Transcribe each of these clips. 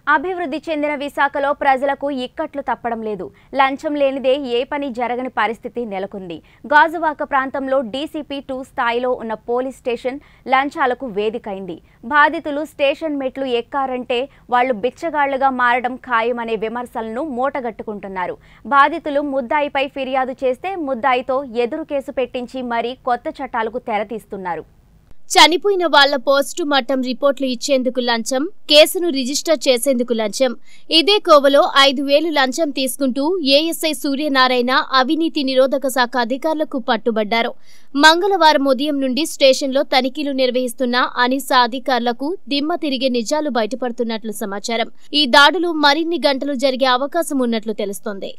అభివృద్ధి చెందిన విశాఖలో ప్రజలకు ఇక్కట్లు తప్పడం లేదు లంచం లేనిదే ఏ పని జరగని పరిస్థితి నెలకొంది గాజువాక ప్రాంతంలో డీసీపీ టూ స్థాయిలో ఉన్న పోలీస్ స్టేషన్ లంచాలకు వేదికైంది బాధితులు స్టేషన్ మెట్లు ఎక్కారంటే వాళ్లు బిచ్చగాళ్లుగా మారడం ఖాయమనే విమర్శలను మూటగట్టుకుంటున్నారు బాధితులు ముద్దాయిపై ఫిర్యాదు చేస్తే ముద్దాయితో ఎదురు కేసు పెట్టించి మరీ కొత్త చట్టాలకు తెరతీస్తున్నారు చనిపోయిన వాళ్ల పోస్టు మార్టం రిపోర్టులు ఇచ్చేందుకు లంచం కేసును రిజిస్టర్ చేసేందుకు లంచం ఇదే కోవలో ఐదు వేలు లంచం తీసుకుంటూ ఏఎస్ఐ సూర్యనారాయణ అవినీతి నిరోధక శాఖ అధికారులకు పట్టుబడ్డారు మంగళవారం ఉదయం నుండి స్టేషన్లో తనిఖీలు నిర్వహిస్తున్న అనిసా అధికారులకు దిమ్మ తిరిగే నిజాలు బయటపడుతున్నట్లు సమాచారం ఈ దాడులు మరిన్ని గంటలు జరిగే అవకాశం ఉన్నట్లు తెలుస్తోంది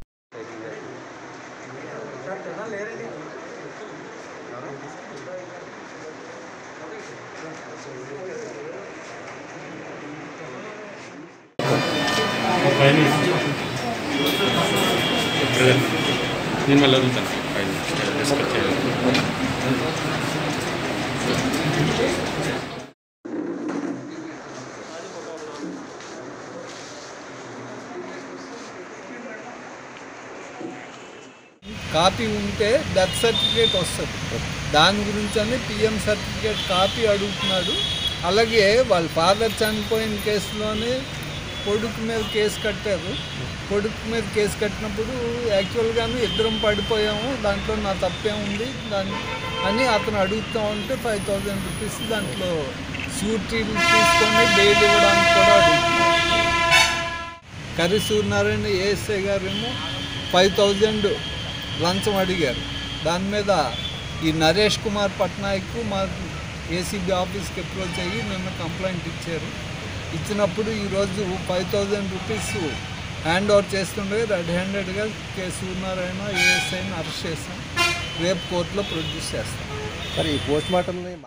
నేను మళ్ళీ వదులుతాను ఫైవ్ డిస్కస్ చేయాలి కాపీ ఉంటే డెత్ సర్టిఫికేట్ వస్తుంది దాని గురించి అని పిఎం సర్టిఫికేట్ కాపీ అడుగుతున్నాడు అలాగే వాళ్ళ ఫాదర్ చనిపోయిన కేసులోనే కొడుకు మీద కేసు కట్టారు కొడుకు మీద కేసు కట్టినప్పుడు యాక్చువల్గాను ఇద్దరం పడిపోయాము దాంట్లో నా తప్పేముంది దాని అని అతను అడుగుతా ఉంటే ఫైవ్ థౌజండ్ రూపీస్ దాంట్లో షూరిటీలు తీసుకొని బెయిల్ ఇవ్వడానికి కూడా అడుగుతున్నాడు కర్రీ సూర్యనారాయణ ఏఎస్ఐ గారేమో ఫైవ్ థౌజండ్ లంచం అడిగారు దాని మీద ఈ నరేష్ కుమార్ పట్నాయక్ మా ఏసీబీ ఆఫీస్కి అప్రోచ్ అయ్యి నిన్న కంప్లైంట్ ఇచ్చారు ఇచ్చినప్పుడు ఈరోజు five thousand rupees hand over చేస్తుండే రెడ్ హ్యాండెడ్గా కె సూర్యనారాయణ ఏఎస్ఐని అరెస్ట్ చేస్తాం రేపు కోర్టులో ప్రొడ్యూస్ చేస్తాం మరి ఈ పోస్ట్ మార్టంని